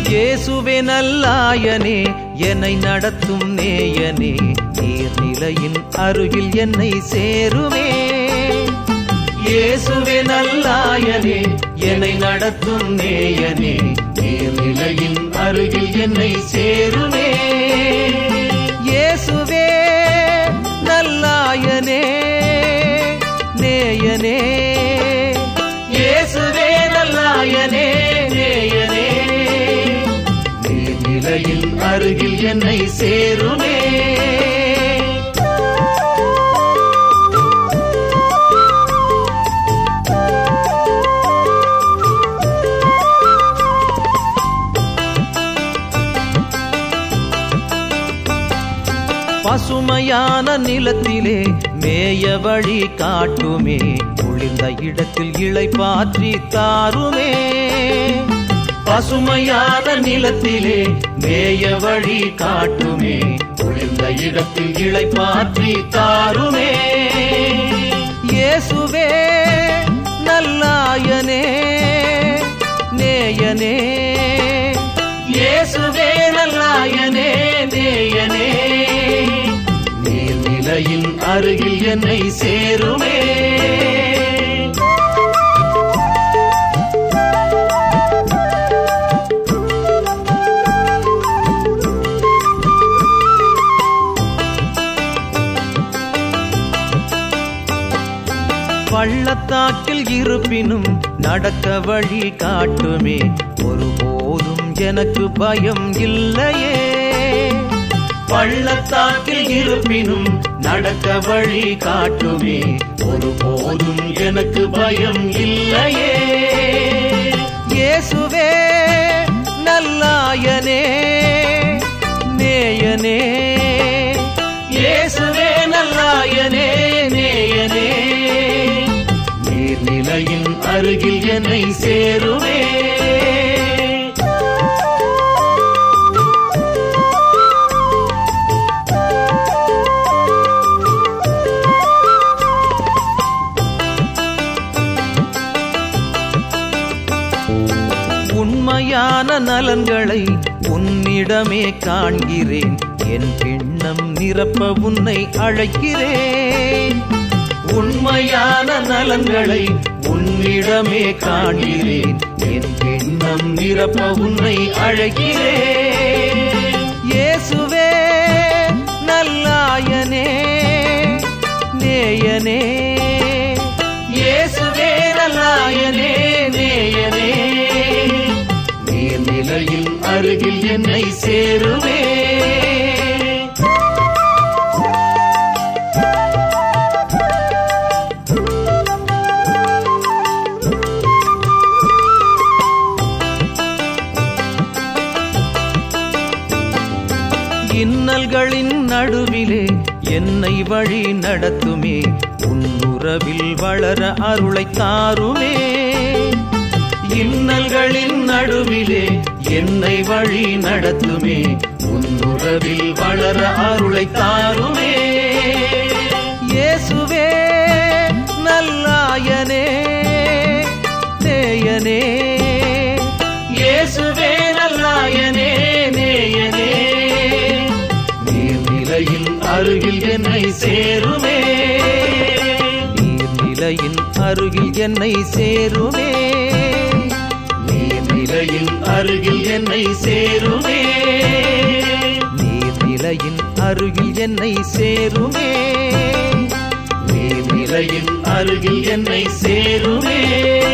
இயேசுவே நல்லாயனே என்னை நடத்தும் நேயனே நீர்நிலையின் அருகில் என்னை சேருவே இயேசுவே நல்லாயனே என்னை நடத்தும் நேயனே நீர்நிலையின் அருகில் என்னை சேருவே இயேசுவே நல்லாயனே நேயனே இயேசுவே நல்லாயனே நேயனே நீர்நிலையின் அருகில் என்னை சேருமே பசுமையான நிலத்திலே மேய வழி காட்டுமே குளிர்ந்த இடத்தில் இளை பாற்றி தாருமே பசுமையான நிலத்திலே மேய வழி காட்டுமே குளிர்ந்த இடத்தில் இளை பாற்றி தாருமே இயேசுவே நல்லாயனே நேயனே இயேசுவே நல்லாயனே நேயனே நீர்நிலையின் அருகில் என்னை சேருமே பள்ளத்தாக்கில் இருப்பினும் நடக்க வழி காட்டுமே ஒருபோதும் எனக்கு பயம் இல்லையே பள்ளத்தாக்கில் இருப்பினும் நடக்க வழி காட்டுமே ஒருபோதும் எனக்கு பயம் இல்லையே இயேசுவே நல்லாயனே நேயனே இயேசுவே நல்லாயனே நேயனே நீர்நிலையின் அருகில் என்னை சேருவே உண்மையான நலன்களை உன்னிடமே காண்கிறேன் என் எண்ணம் நிரப்ப உன்னை அழைக்கிறேன் உண்மையான நலன்களை உன்னிடமே காண்கிறேன் என் எண்ணம் நிரப்ப உன்னை அழைக்கிறேன் இயேசுவே நல்லாயனே நேயனே இயேசுவே நல்லாயனே நேயனே நீர்நிலையின் அருகில் என்னை சேருவே இன்னல்களின் நடுவிலே என்னை வழி நடத்துமே உன்னுறவில் வளர அருளை தாருமே இன்னல்களின் நடுவிலே என்னை வழி நடத்துமே உன்னுறவில் வளர அருளை தாருமே இயேசுவே நல்லாயனே நேயனே இயேசுவே நல்லாயனே நேயனே நீர்நிலையின் அருகில் என்னை சேருமே நீர்நிலையின் அருகில் என்னை சேருமே நீர்நிலையின் அருகில் என்னை சேருமே நீர்நிலையின் அருகில் என்னை சேருமே நீர்நிலையின் அருகில் என்னை சேருமே